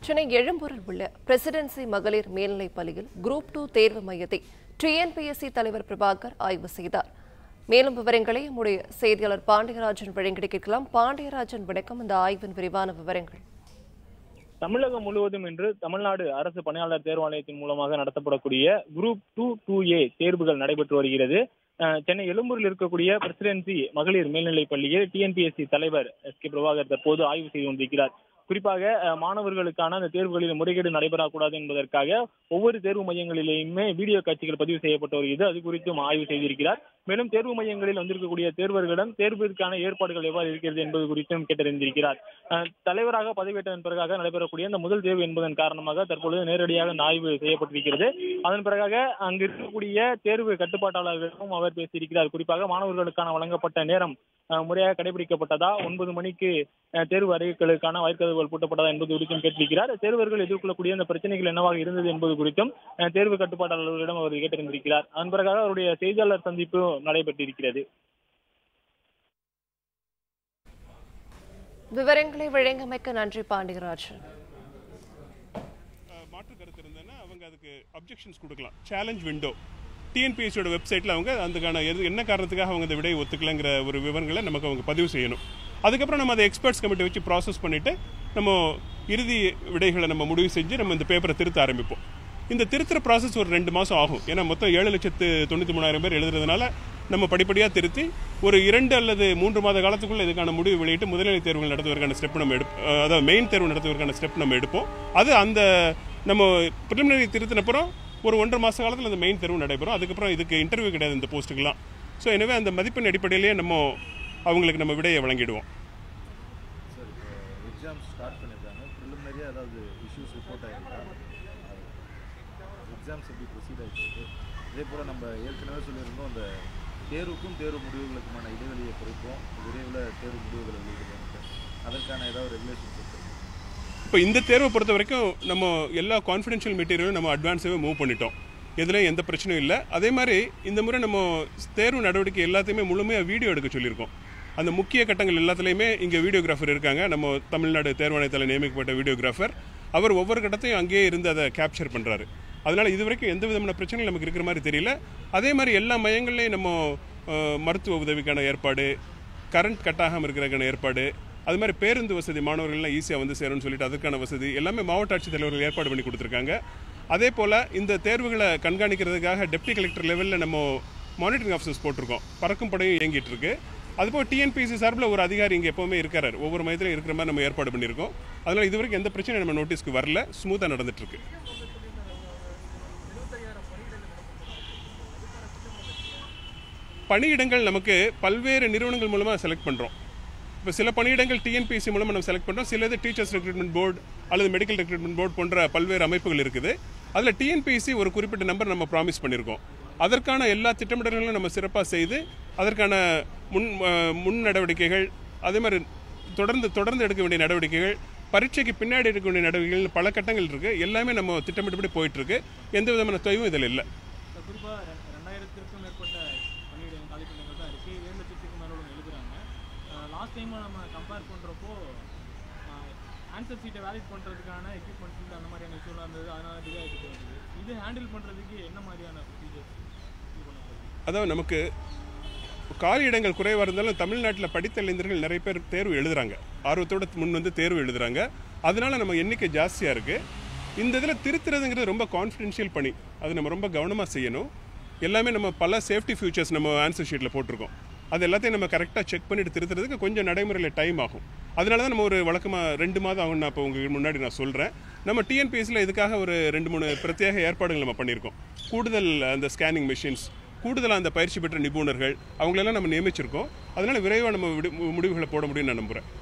சென்னை எழும்பூரில் உள்ள பிரசிடென்சி மகளிர் மேல்நிலைப் பள்ளியில் குரூப் டூ தேர்வு மையத்தை டிஎன்பிஎஸ்சி தலைவர் பிரபாகர் ஆய்வு செய்தார் மேலும் விவரங்களை நம்முடைய செய்தியாளர் பாண்டியராஜன் வழங்கி கேட்கலாம் பாண்டியராஜன் வணக்கம் இந்த ஆய்வின் விரிவான விவரங்கள் தமிழகம் முழுவதும் இன்று தமிழ்நாடு அரசு பணியாளர் தேர்வாணையத்தின் மூலமாக நடத்தப்படக்கூடிய குரூப் டூ டூ ஏ தேர்வுகள் நடைபெற்று வருகிறது அஹ், சென்னை எழும்பூரில் இருக்கக்கூடிய பிரசிடென்சி மகளிர் மேல்நிலைப் பள்ளியில் டிஎன்பிஎஸ்சி தலைவர் எஸ் கே பிரபாகர் தற்போது ஆய்வு செய்து கொண்டிருக்கிறார் குறிப்பாக அஹ், மாணவர்களுக்கான அந்த தேர்வுகளில் முறைகேடு நடைபெறக்கூடாது என்பதற்காக ஒவ்வொரு தேர்வு மையங்களிலேயுமே வீடியோ காட்சிகள் பதிவு செய்யப்பட்டு வருகிறது அது குறித்தும் ஆய்வு செய்திருக்கிறார் மேலும் தேர்வு மையங்களில் வந்திருக்கக்கூடிய தேர்வர்களிடம் தேர்விற்கான ஏற்பாடுகள் எவ்வாறு இருக்கிறது என்பது குறித்தும் கேட்டறிந்திருக்கிறார் அஹ், தலைவராக பதவியேற்றதன் பிறகாக நடைபெறக்கூடிய இந்த முதல் தேர்வு என்பதன் காரணமாக தற்பொழுது நேரடியாக இந்த ஆய்வு செய்யப்பட்டிருக்கிறது அதன் பிறகாக அங்கு இருக்கக்கூடிய தேர்வு கட்டுப்பாட்டாளர்களிடம் அவர் பேசியிருக்கிறார் குறிப்பாக மாணவர்களுக்கான வழங்கப்பட்ட நேரம் அஹ், முறையாக கடைபிடிக்கப்பட்டதா ஒன்பது மணிக்கு அஹ், தேர்வு அறிவிகளுக்கான வாய்க்கதவுகள் பூட்டப்பட்டதா என்பது குறித்தும் கேட்டிருக்கிறார் தேர்வர்கள் எதிர்கொள்ளக்கூடிய இந்த பிரச்சனைகள் என்னவாக இருந்தது என்பது குறித்தும் அஹ், தேர்வு கட்டுப்பாட்டாளர்களிடம் அவர் கேட்டிருந்திருக்கிறார் அதன் பிறகாக அவருடைய செய்தியாளர் சந்திப்பு நடைபெற்றிருக்கிறது விவரங்களை வழங்கமைக்க நன்றி பாண்டியராஜன் அஹ், மாற்று கருத்து இருந்ததுன்னா அவங்க அதுக்கு அப்ஜெக்ஷன்ஸ் கொடுக்கலாம் சேலஞ்ச் விண்டோ டிஎன்பிஎஸ்சியோட வெப்சைட்டில் அவங்க அதுக்கான எது என்ன காரணத்துக்காக அவங்க இந்த விடையை ஒத்துக்கலைங்கிற ஒரு விவரங்களை நமக்கு அவங்க பதிவு செய்யணும் அதுக்கப்புறம் நம்ம அதை எக்ஸ்பர்ட்ஸ் கமிட்டி வச்சு ப்ராசஸ் பண்ணிவிட்டு நம்ம இறுதி விடைகளை நம்ம முடிவு செஞ்சு நம்ம இந்த பேப்பரை திருத்த ஆரம்பிப்போம் இந்த திருத்துற ப்ராசஸ் ஒரு ரெண்டு மாதம் ஆகும் ஏன்னா மொத்தம் ஏழு லட்சத்து தொண்ணூற்றி மூணாயிரம் பேர் எழுதுறதுனால நம்ம படிப்படியாக திருத்தி ஒரு இரண்டு அல்லது மூன்று மாத காலத்துக்குள்ள இதுக்கான முடிவு வெளியிட்டு முதல்நிலை தேர்வுகள் நடத்துவதற்கான ஸ்டெப் நம்ம எடுப்போம் அதாவது மெயின் தேர்வு நடத்துவதற்கான ஸ்டெப் நம்ம எடுப்போம் அது அந்த நம்ம ப்ரிலிமினரி திருத்தினப்புறம் ஒரு ஒன்றரை மாத காலத்தில் அந்த மெயின் தேர்வு நடைபெறும் அதுக்கப்புறம் இதுக்கு இன்டர்வியூ கிடையாது இந்த போஸ்ட்டுக்கெல்லாம் ஸோ எனவே அந்த மதிப்பெண் அடிப்படையிலேயே நம்ம அவங்களுக்கு நம்ம விடையை வழங்கிடுவோம் சார் இப்போ எக்ஸாம் ஸ்டார்ட் பண்ணியிருக்காங்க ப்ரிலிமினரியாக ஏதாவது இஷ்யூஸ் ரிப்போர்ட் ஆகிருக்கா எக்ஸாம்ஸ் எப்படி ப்ரொசீட் ஆகிட்டு இருக்கு இதே போல் நம்ம ஏற்கனவே சொல்லியிருந்தோம் அந்த தேர்வுக்கும் தேர்வு முடிவுகளுக்குமான இடைவெளியை குறைப்போம் விரைவில் தேர்வு முடிவுகளை வெளியிடுவோம் அதற்கான ஏதாவது ரெகுலேஷன்ஸ் இருக்கு இப்போ இந்த தேர்வை பொறுத்த வரைக்கும் நம்ம எல்லா கான்ஃபிடென்ஷியல் மெட்டீரியலும் நம்ம அட்வான்ஸாகவே மூவ் பண்ணிட்டோம் எதுலேயும் எந்த பிரச்சனையும் இல்லை அதே மாதிரி இந்த முறை நம்ம தேர்வு நடவடிக்கை எல்லாத்தையுமே முழுமையாக வீடியோ எடுக்க சொல்லியிருக்கோம் அந்த முக்கிய கட்டங்கள் எல்லாத்துலேயுமே இங்கே வீடியோகிராஃபர் இருக்காங்க நம்ம தமிழ்நாடு தேர்வாணையத்தில் நியமிக்கப்பட்ட வீடியோகிராஃபர் அவர் ஒவ்வொரு கட்டத்தையும் அங்கேயே இருந்து அதை கேப்சர் பண்ணுறாரு அதனால இது வரைக்கும் எந்த விதமான பிரச்சனையும் நமக்கு இருக்கிற மாதிரி தெரியல அதே மாதிரி எல்லா மையங்கள்லையும் நம்ம அஹ், மருத்துவ உதவிக்கான ஏற்பாடு கரண்ட் கட் ஆகாமல் இருக்கிறதுக்கான ஏற்பாடு அது மாதிரி பேருந்து வசதி மாணவர்கள்லாம் ஈஸியாக வந்து சேரும்னு சொல்லிட்டு அதுக்கான வசதி எல்லாமே மாவட்ட ஆட்சித்தலைவர்கள் ஏற்பாடு பண்ணி கொடுத்துருக்காங்க அதே போல் இந்த தேர்வுகளை கண்காணிக்கிறதுக்காக டெப்டி கலெக்டர் லெவலில் நம்ம மானிட்டரிங் ஆஃபீஸர்ஸ் போட்டிருக்கோம் பறக்கும் படையும் இயங்கிட்டு இருக்கு அதுபோல் டிஎன்பிசி சார்பில் ஒரு அதிகாரி இங்கே எப்போவுமே இருக்காரு ஒவ்வொரு மையத்திலும் இருக்கிற மாதிரி நம்ம ஏற்பாடு பண்ணியிருக்கோம் அதனால் இது வரைக்கும் எந்த பிரச்சனையும் நம்ம நோட்டீஸ்க்கு வரல ஸ்மூத்தாக நடந்துட்டு இருக்கு பணியிடங்கள் நமக்கு பல்வேறு நிறுவனங்கள் மூலமாக செலக்ட் பண்ணுறோம் இப்போ சில பணியிடங்கள் டிஎன்பிஎஸ்சி மூலமாக நம்ம செலக்ட் பண்ணுறோம் சிலது டீச்சர்ஸ் ரெக்ரூட்மெண்ட் போர்டு அல்லது மெடிக்கல் ரெக்ரூட்மெண்ட் போர்டு போன்ற பல்வேறு அமைப்புகள் இருக்குது அதில் டிஎன்பிஎஸ்சி ஒரு குறிப்பிட்ட நம்பர் நம்ம ப்ராமிஸ் பண்ணியிருக்கோம் அதற்கான எல்லா திட்டமிடல்களும் நம்ம சிறப்பாக செய்து அதற்கான முன் அஹ், முன் நடவடிக்கைகள் அதே மாதிரி தொடர்ந்து தொடர்ந்து எடுக்க வேண்டிய நடவடிக்கைகள் பரீட்சைக்கு பின்னாடி எடுக்க வேண்டிய நடவடிக்கைகள் பல கட்டங்கள் இருக்குது எல்லாமே நம்ம திட்டமிட்டபடி போயிட்டுருக்கு எந்த விதமான தொய்வும் இதில் இல்லை குறிப்பாக ரெண்டாயிரத்திற்கும் மேற்பட்ட பணியிடம் காலி பணிகள் தான் இருக்குது ஏழு லட்சத்துக்கு மேலே எழுதுறாங்க லாஸ்ட் டைம் நம்ம கம்பேர் பண்ணுறப்போ ஆன்சர் சீட்டை வேலிட் பண்ணுறதுக்கான எக்யூப்மெண்ட்ஸ் அந்த மாதிரியான இஷ்யூலாம் இருந்தது அதனால டிலே ஆகிட்டு வந்தது இது ஹேண்டில் பண்ணுறதுக்கு என்ன மாதிரியான ப்ரொசீஜர்ஸ் இது பண்ணப்படுது அதாவது நமக்கு காலி இடங்கள் குறைவாக இருந்தாலும் தமிழ்நாட்டில் படித்த இளைஞர்கள் நிறைய பேர் தேர்வு எழுதுறாங்க ஆர்வத்தோட முன் வந்து தேர்வு எழுதுறாங்க அதனால நம்ம எண்ணிக்கை ஜாஸ்தியாக இருக்குது இந்த இதில் திருத்துறதுங்கிறது ரொம்ப கான்ஃபிடென்ஷியல் பணி அது நம்ம ரொம்ப கவனமாக செய்யணும் எல்லாமே நம்ம பல சேஃப்டி ஃபியூச்சர்ஸ் நம்ம ஆன்சர் ஷீட்டில் போட்டிருக்கோம் அது எல்லாத்தையும் நம்ம கரெக்டாக செக் பண்ணிட்டு திருத்துறதுக்கு கொஞ்சம் நடைமுறையில் டைம் ஆகும் அதனால தான் நம்ம ஒரு வழக்கமாக ரெண்டு மாதம் ஆகும் நான் இப்போ உங்களுக்கு முன்னாடி நான் சொல்கிறேன் நம்ம டிஎன்பிஎஸ்சியில் இதுக்காக ஒரு ரெண்டு மூணு பிரத்யேக ஏற்பாடுகள் நம்ம பண்ணியிருக்கோம் கூடுதல் அந்த ஸ்கேனிங் மிஷின்ஸ் கூடுதலாக அந்த பயிற்சி பெற்ற நிபுணர்கள் அவங்களெல்லாம் நம்ம நியமிச்சிருக்கோம் அதனால விரைவாக நம்ம விடு- முடிவுகளை போட முடியும்னு நான் நம்புகிறேன்